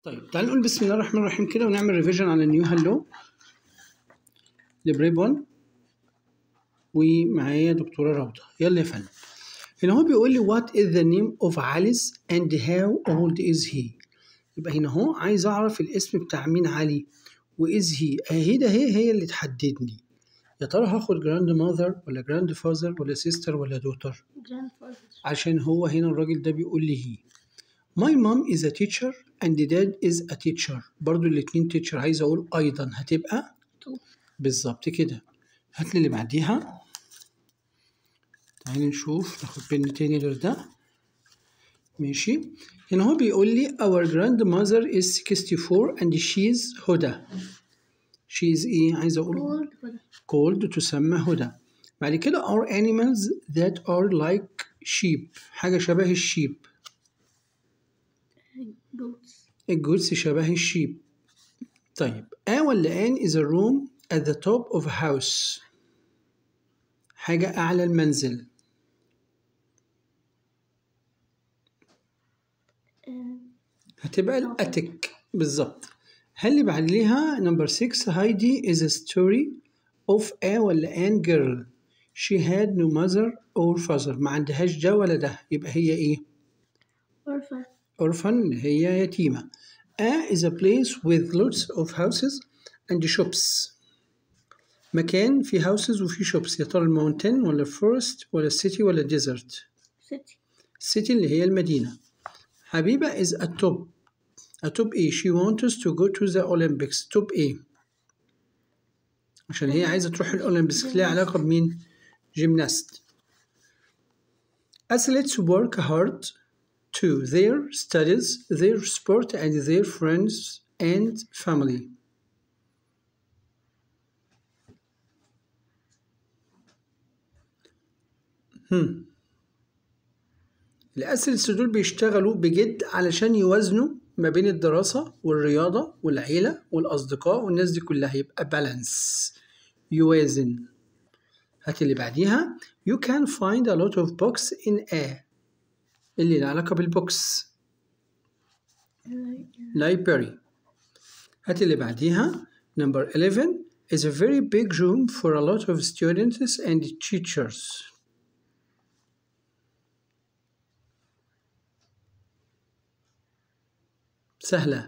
طيب تعال نقول بسم الله الرحمن الرحيم كده ونعمل ريفيجن على نيو هالو لبريب 1 ومعايا دكتورة روضة يلا يا فندم هنا هو بيقول لي what is the name of Alice and how old is he يبقى هنا هو عايز اعرف الاسم بتاع مين علي واز هي اهي ده هي هي اللي تحددني يا ترى هاخد جراند ماذر ولا جراند فازر ولا سيستر ولا دوتر grandfather عشان هو هنا الراجل ده بيقول لي هي My mom is a teacher and dad is a teacher برضو الاتنين teacher عايز اقول ايضا هتبقى تو بالظبط كده هات لي اللي بعديها تعالي نشوف ناخد بن تاني غير ده ماشي هنا هو بيقول لي our grandmother is 64 and she's هدى she's ايه عايز اقول old هدى called تسمى هدى بعد كده are animals that are like sheep حاجة شبه الشيب goats الجودس شبه الشيب طيب a ولا an is a room at the top of a house حاجة أعلى المنزل آه، هتبقى الأتك بالظبط هل اللي بعد ليها نمبر 6 هايدي is a story of a ولا an girl she had no mother or father ما عندهاش ده ولا ده يبقى هي ايه orphan orphan اللي هي يتيمة a is a place with lots of houses and shops مكان فيه houses وفيه shops يا ترى الماونتين ولا forest ولا city ولا desert city city اللي هي المدينة حبيبة is a top a top A she wants to go to the Olympics top A عشان هي عايزة تروح الأولمبيكس ليها علاقة بمين جيمناست athletes work hard to their studies their sport and their friends and family هم. الأثليتس دول بيشتغلوا بجد علشان يوازنوا ما بين الدراسة والرياضة والعيلة والأصدقاء والناس دي كلها يبقى بالانس يوازن هات اللي بعديها you can find a lot of books in a اللي له علاقة بالبوكس library هات اللي بعديها number 11 is a very big room for a lot of students and teachers سهلة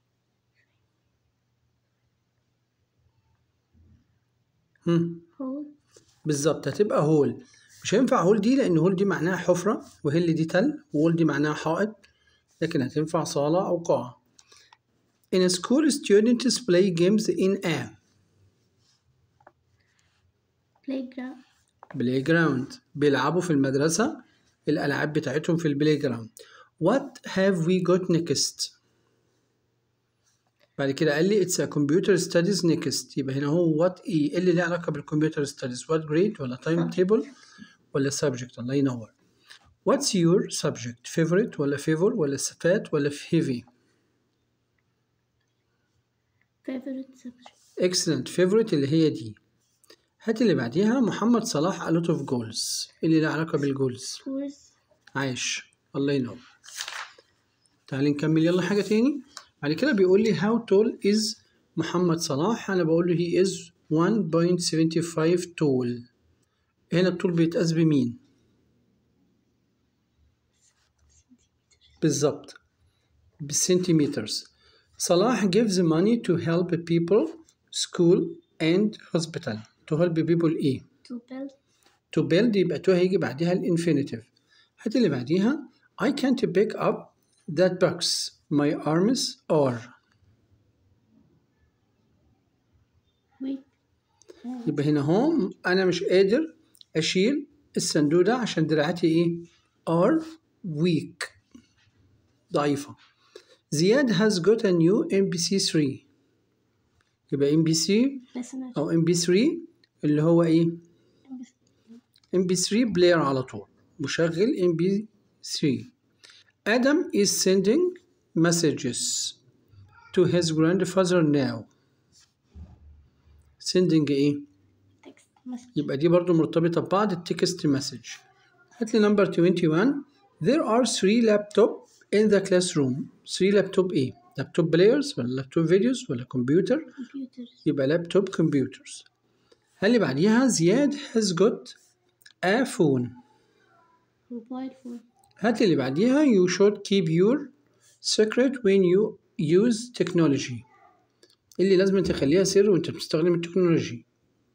هم. hole بالظبط هتبقى هول مش هينفع هول دي لأن هول دي معناها حفرة وهل دي تل وهول دي معناها حائط لكن هتنفع صالة أو قاعة In a school students play games in a playground playground بيلعبوا في المدرسة الألعاب بتاعتهم في البلاي جراوند What have we got next؟ بعد كده قال لي it's a computer studies next يبقى هنا هو what ايه إيه اللي له علاقة بالكمبيوتر ستاديز what grade ولا time table ولا subject الله ينور What's your subject favorite ولا favor ولا fat ولا heavy favorite subject excellent favorite اللي هي دي هات اللي بعديها محمد صلاح a lot of goals اللي له علاقة بالجولز scores عايش الله ينور تعالي نكمل يلا حاجة تاني بعد كده بيقول لي how tall is محمد صلاح أنا بقول له he is 1.75 tall هنا الطول بيتقاس بمين بالظبط بالسنتيمترز صلاح gives money to help people school and hospital to help people ايه to build to build يبقى to هيجي بعدها الانفينيتيف هات اللي بعديها I can't pick up that box my arms are weak يبقى هنا هو أنا مش قادر أشيل الصندوق ده عشان دراعاتي إيه are weak ضعيفة زياد has got a new MPC3 يبقى MPC listener أو MP3 اللي هو إيه MP3 بلاير على طول مشغل MP3 Adam is sending messages to his grandfather now sending ايه text message يبقى دي برضو مرتبطة ببعض التكست مسج هات لي نمبر 21 there are three laptop in the classroom 3 laptop ايه لابتوب بلايرز ولا لابتوب فيديوز ولا كمبيوتر computers يبقى لابتوب كمبيوترز هل اللي بعديها زياد has got a phone mobile phone هات اللي بعديها you should keep your secret when you use technology اللي لازم تخليها سر وانت بتستخدم التكنولوجي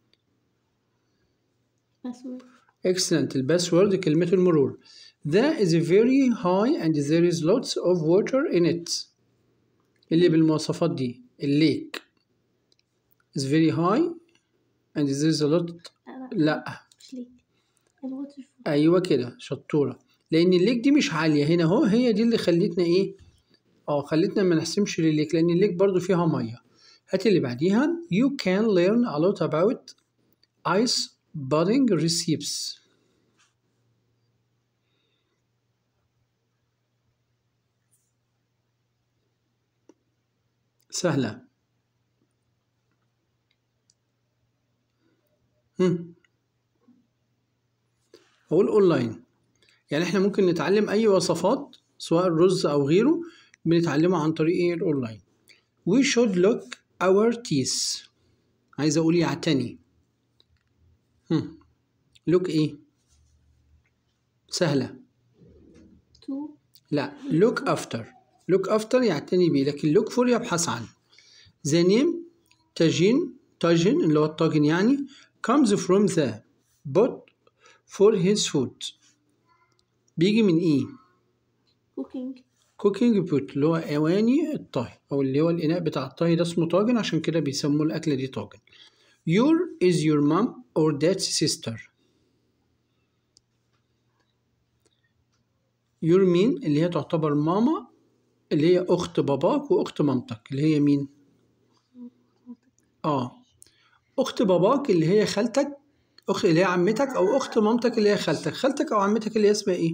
password excellent الباسورد كلمة المرور that is very high and there is lots of water in it اللي بالمواصفات دي الليك is very high and there is a lot لا لا مش ليك الواتر فول ايوه كده شطوره لان الليك دي مش عاليه هنا اهو هي دي اللي خلتنا ايه اه خلتنا ما نحسمش للليك لان الليك برضو فيها ميه هات اللي بعديها you can learn a lot about ice budding recipes سهلة هم. أقول أونلاين يعني إحنا ممكن نتعلم أي وصفات سواء الرز أو غيره بنتعلمها عن طريق إيه الأونلاين We should look our teeth عايز أقول يعتني هم. look إيه سهلة to لا look after look after يعتني بيه لكن look for يبحث عنه the name تاجين تاجين اللي هو الطاجن يعني comes from the pot for his food بيجي من ايه cooking cooking pot اللي هو اواني الطهي او اللي هو الاناء بتاع الطهي ده اسمه طاجن عشان كده بيسموا الاكله دي طاجن your is your mom or dad's sister your مين اللي هي تعتبر ماما اللي هي اخت باباك واخت مامتك اللي هي مين اه اخت باباك اللي هي خالتك اخت اللي هي عمتك او اخت مامتك اللي هي خالتك خالتك او عمتك اللي هي اسمها ايه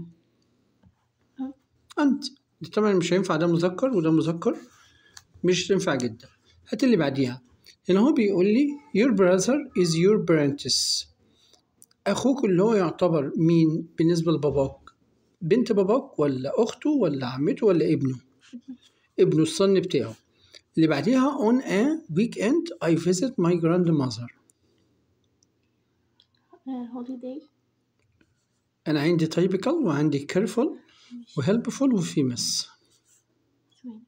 انت دي طبعا مش هينفع ده مذكر وده مذكر مش تنفع جدا هات اللي بعديها هنا هو بيقول لي your brother is your apprentice اخوك اللي هو يعتبر مين بالنسبه لباباك بنت باباك ولا اخته ولا عمته ولا ابنه ابنه الصن بتاعه اللي بعديها on a weekend I visit my grandmother uh, holiday أنا عندي typical وعندي careful وhelpful وفيمس ثواني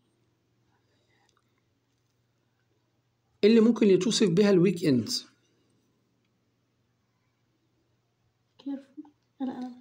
اللي ممكن يتوصف بها الويك اند careful لا لا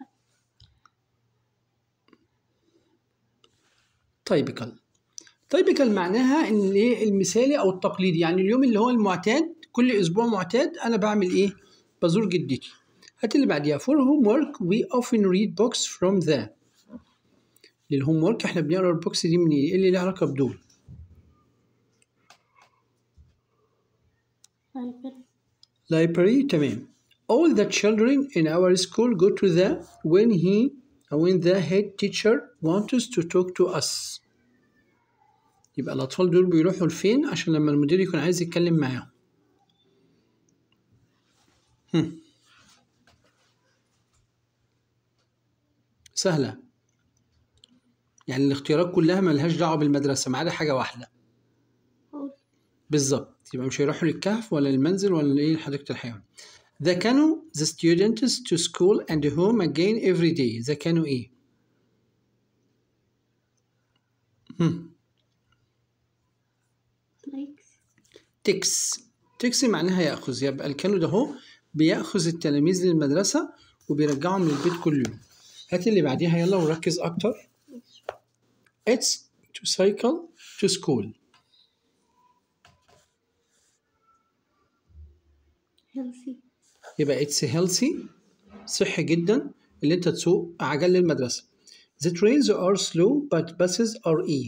typical typical معناها ان الايه المثالي او التقليدي يعني اليوم اللي هو المعتاد كل اسبوع معتاد انا بعمل ايه بزور جدتي هات اللي بعديها for homework we often read books from the للهوم ورك احنا بنقرا البوكس دي من ايه إيه اللي له علاقه بدول library library تمام all the children in our school go to the when he when the head teacher wants to talk to us يبقى الأطفال دول بيروحوا لفين عشان لما المدير يكون عايز يتكلم معاهم هم. سهلة يعني الاختيارات كلها ملهاش دعوة بالمدرسة ما عدا حاجة واحدة hall بالظبط يبقى مش هيروحوا للكهف ولا المنزل ولا ايه حديقة الحيوان They كانوا the students to school and home again every day they كانوا ايه هم. likes تكس تكس معناها يأخذ يبقى الكانوا ده هو بيأخذ التلاميذ للمدرسة وبيرجعهم للبيت كل يوم هات اللي بعديها يلا وركز أكتر It's to cycle to school healthy يبقى it's healthy صحي جدا اللي انت تسوق عجل للمدرسة The trains are slow but buses are e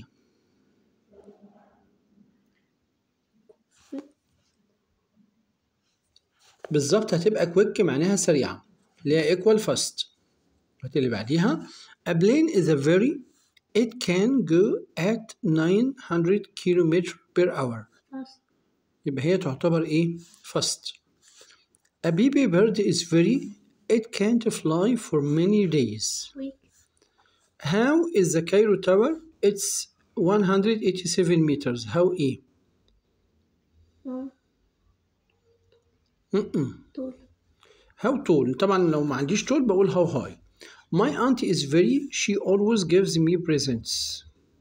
بالظبط هتبقى quick معناها سريعة اللي هي equal fast هات اللي بعديها A plane is a very it can go at 900 km per hour fast يبقى هي تعتبر ايه fast A baby bird is very it can't fly for many days weak How is the Cairo Tower? It's 187 meters how ايه no م-م. طول how tall طبعا لو ما عنديش طول بقول how high my auntie is very she always gives me presents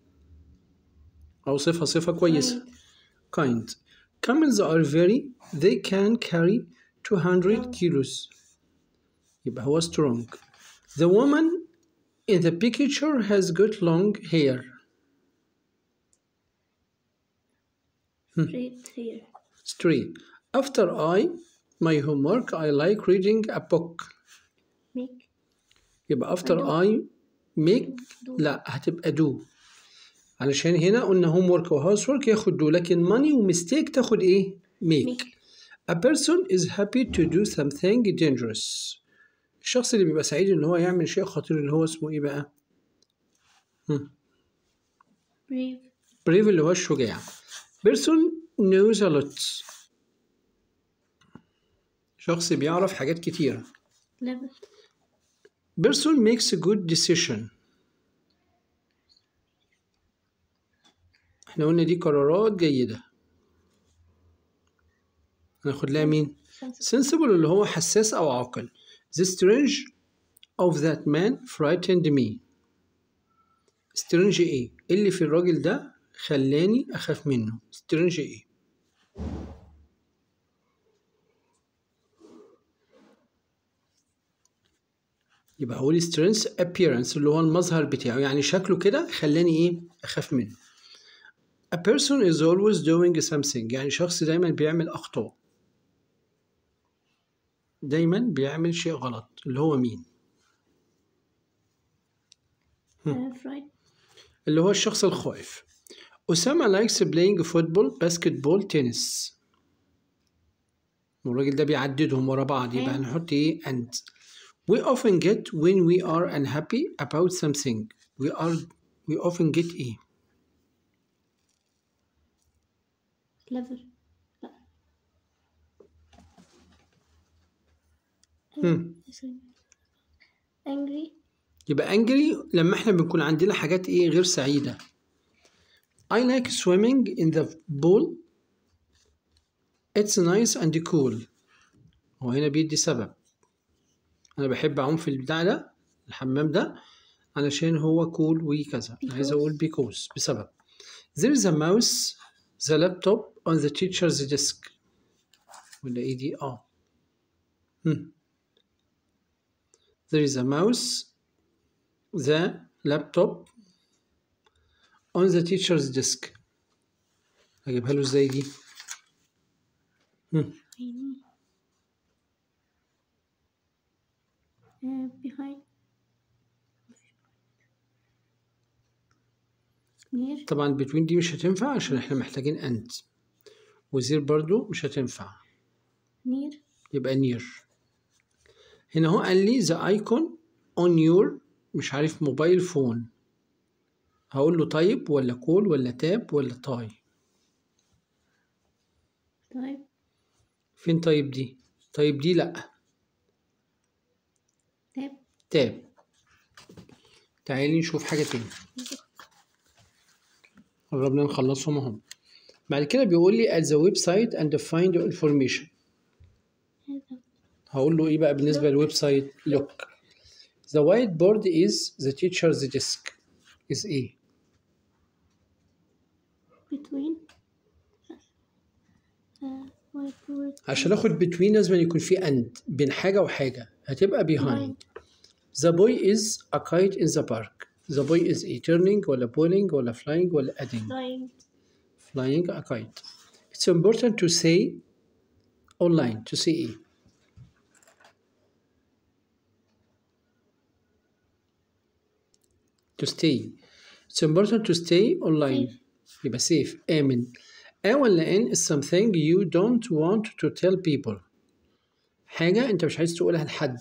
أو صفة صفة كويسة kind camels are very they can carry 200 kilos يبقى هو strong the woman in the picture has got long hair straight here straight after I my homework I like reading a book make يبقى after do. I make do. لا هتبقى do علشان هنا قلنا هوم ورك وهاوس ورك ياخد do لكن money ومستيك تاخد ايه make. make A person is happy to do something dangerous. الشخص اللي بيبقى سعيد ان هو يعمل شيء خطير اللي هو اسمه ايه بقى؟ brave brave اللي هو الشجاع. Person knows a lot. شخص بيعرف حاجات كتيرة. level Person makes a good decision. احنا قلنا دي قرارات جيدة. هناخد لها مين؟ sensible sensible اللي هو حساس أو عاقل. The strange of that man frightened me. strange إيه؟ إيه اللي في الراجل ده خلاني أخاف منه. strange إيه؟ يبقى هقول strange appearance اللي هو المظهر بتاعه يعني شكله كده خلاني إيه؟ أخاف منه. A person is always doing something يعني شخص دايما بيعمل أخطاء. دايما بيعمل شيء غلط اللي هو مين uh, fright اللي هو الشخص الخائف أسامة likes playing football basketball tennis والراجل ده بيعددهم ورا بعض يبقى أيوة. هنحط ايه and we often get when we are unhappy about something we are we often get ايه level لا هم. angry يبقى angry لما احنا بنكون عندنا حاجات ايه غير سعيدة I like swimming in the pool It's nice and cool هو هنا بيدي سبب أنا بحب أعوم في البتاع ده الحمام ده علشان هو cool وكذا أنا عايز Because. أقول because بسبب There is a mouse the laptop on the teacher's desk ولا إيه دي آه هم. There is a mouse the laptop on the teacher's desk هجيبها له ازاي دي هم. uh, behind near طبعا between دي مش هتنفع عشان احنا محتاجين and وزير برضو مش هتنفع near يبقى near هنا هو قال لي the icon on your مش عارف موبايل فون هقول له طيب ولا كول ولا تاب ولا تاي طيب فين طيب دي طيب دي لا تاب تاب تعالي نشوف حاجة تاني قربنا نخلصهم اهم بعد كده بيقول لي at the website and find information هذا هقول له ايه بقى بالنسبة للويب سايت look the whiteboard is the teacher's desk is ايه between uh, whiteboard عشان اخد between لازم يكون في and بين حاجة وحاجة هتبقى behind the boy is a kite in the park the boy is a turning ولا pulling ولا flying ولا adding flying flying a kite it's important to say online to say ايه to stay it's important to stay online Safe. يبقى safe آمن A ولا N is something you don't want to tell people حاجة أنت مش عايز تقولها لحد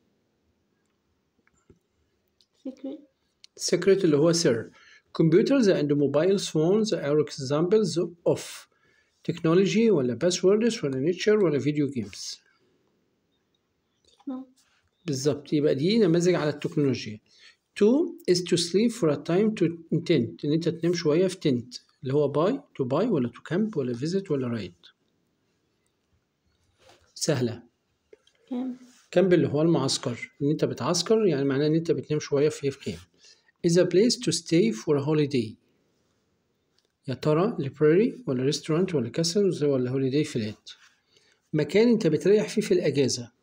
secret secret اللي هو sir computers and mobile phones are examples of technology ولا passwords ولا nature ولا video games no بالظبط يبقى دي نماذج على التكنولوجيا to is to sleep for a time to in tent ان انت تنام شويه في tent اللي هو buy to buy ولا to camp ولا visit ولا ride سهله كام كامب اللي هو المعسكر ان انت بتعسكر يعني معناه ان انت بتنام شويه في في كامب is a place to stay for a holiday يا ترى library ولا ريستورانت ولا كاسل ولا هوليداي فلات مكان انت بتريح فيه في الاجازه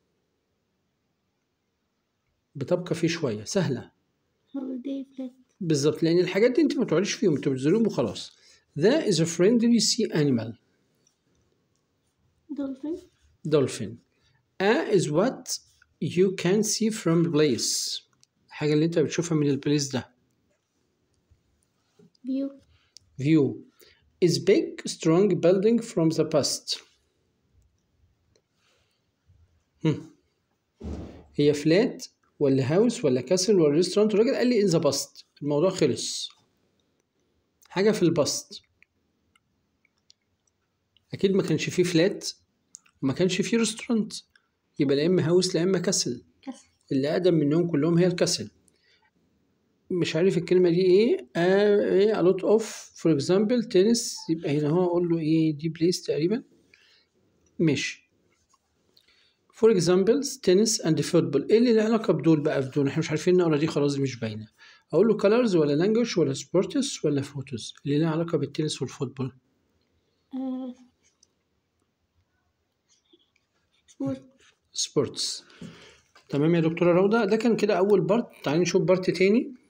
بتبقى فيه شويه سهله holiday flat بالظبط لان الحاجات دي انت ما تقعدش فيهم انت بتزورهم وخلاص that is a friendly sea animal dolphin dolphin a is what you can see from the place الحاجة اللي انت بتشوفها من البليس ده view view is big strong building from the past هم. هي فلات ولا هاوس ولا كاسل ولا ريستورانت الراجل قال لي in the past الموضوع خلص حاجة في الباست أكيد ما كانش فيه فلات وما كانش فيه ريستورانت يبقى لا إما هاوس لا إما كاسل كسل اللي أقدم منهم كلهم هي الكسل مش عارف الكلمة دي إيه آه إيه a lot of for example tennis يبقى هنا هو أقول له إيه دي بليس تقريبا ماشي for example tennis and football إيه اللي له علاقة بدول بقى في دول إحنا مش عارفين نقرا دي خلاص دي مش باينة أقول له colors ولا language ولا sports ولا photos اللي له علاقة بالتنس والفوتبول آه sport سبورتس تمام يا دكتورة روضة ده كان كده أول بارت تعالي نشوف بارت تاني